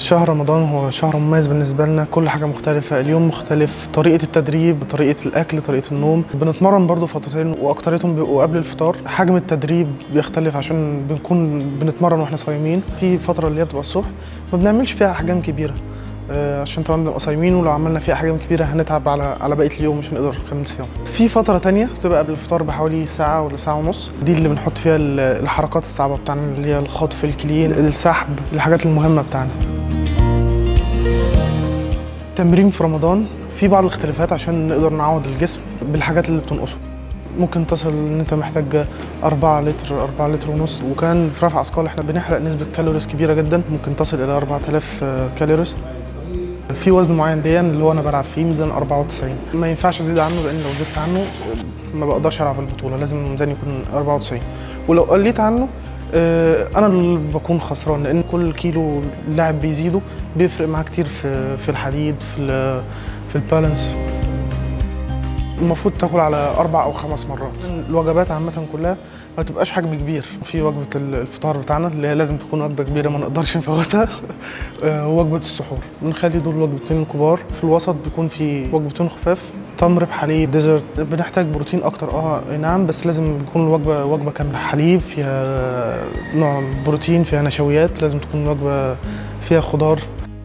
شهر رمضان هو شهر مميز بالنسبة لنا كل حاجة مختلفة اليوم مختلف طريقة التدريب طريقة الأكل طريقة النوم بنتمرن برضو فترتين وأكتريتهم بيبقوا قبل الفطار حجم التدريب بيختلف عشان بنكون بنتمرن واحنا صايمين في فترة اللي هي بتبقى الصبح ما بنعملش فيها أحجام كبيرة آه، عشان طبعا بنبقى صايمين ولو عملنا فيها احجام كبيره هنتعب على على بقيه اليوم مش هنقدر نكمل صيام. في فتره تانية بتبقى قبل الفطار بحوالي ساعه ولا ساعه ونص دي اللي بنحط فيها ال- الحركات الصعبه بتاعنا اللي هي الخطف الكلين السحب الحاجات المهمه بتاعنا. تمرين في رمضان في بعض الاختلافات عشان نقدر نعوض الجسم بالحاجات اللي بتنقصه. ممكن تصل ان انت محتاج 4 لتر 4 لتر ونص وكان في رفع اثقال احنا بنحرق نسبه كالوريز كبيره جدا ممكن تصل الى 4000 كالوريز في وزن معين ليا اللي هو انا بلعب فيه ميزان 94 ما ينفعش ازيد عنه لان لو زدت عنه ما بقدرش العب البطوله لازم الميزان يكون 94 ولو قليت عنه آه، انا اللي بكون خسران لان كل كيلو اللاعب بيزيده بيفرق معاه كتير في في الحديد في ال- في البالانس المفروض تاكل على اربع او خمس مرات الوجبات عامه كلها ما تبقاش حجم كبير في وجبه الفطار بتاعنا اللي هي لازم تكون وجبه كبيره ما نقدرش نفوتها آه، ووجبه السحور بنخلي دول وجبتين كبار في الوسط بيكون في وجبتين خفاف تمر بحليب ديزرت بنحتاج بروتين اكتر اه أي نعم بس لازم يكون الوجبه وجبه كامله حليب فيها نوع بروتين فيها نشويات لازم تكون وجبه فيها خضار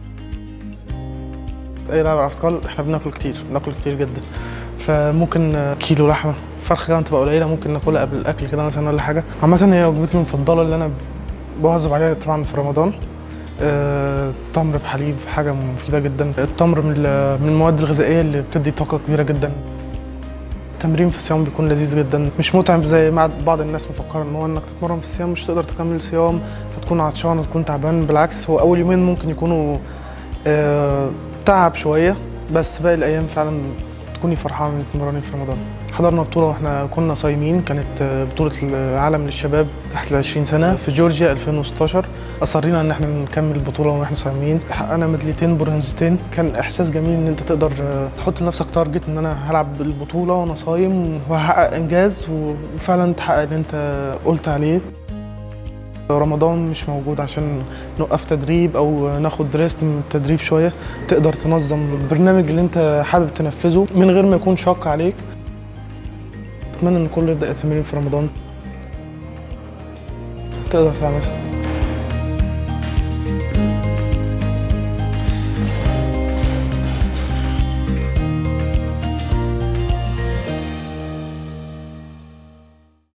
اي لاعب على اثقال احنا بناكل كتير بناكل كتير جدا فممكن آه، كيلو لحمه فرخه كمان تبقى قليله ممكن ناكلها قبل الاكل كده مثلا ولا حاجه عامه هي وجبتي المفضله اللي انا بواظب عليها طبعا في رمضان آه، تمر بحليب حاجه مفيده جدا التمر من ال- من المواد الغذائيه اللي بتدي طاقه كبيره جدا التمرين في الصيام بيكون لذيذ جدا مش متعب زي ما بعض الناس مفكره ان هو انك تتمرن في الصيام مش تقدر تكمل صيام هتكون عطشان هتكون تعبان بالعكس هو اول يومين ممكن يكونوا آه، تعب شويه بس باقي الايام فعلا تكوني فرحانه انك تتمرني في رمضان حضرنا بطوله واحنا كنا صايمين كانت آه، بطوله العالم للشباب تحت ال 20 سنه في جورجيا 2016 اصرينا ان احنا نكمل البطوله واحنا صايمين حققنا ميداليتين برونزتين كان احساس جميل ان انت تقدر آه، تحط لنفسك تارجت ان انا هلعب البطوله وانا صايم وهحقق انجاز وفعلا تحقق اللي انت قلت عليه رمضان مش موجود عشان نوقف تدريب او ناخد ريست من التدريب شويه تقدر تنظم البرنامج اللي انت حابب تنفذه من غير ما يكون شاق عليك اتمنى ان كله يبدا التمرين في رمضان تقدر تعملها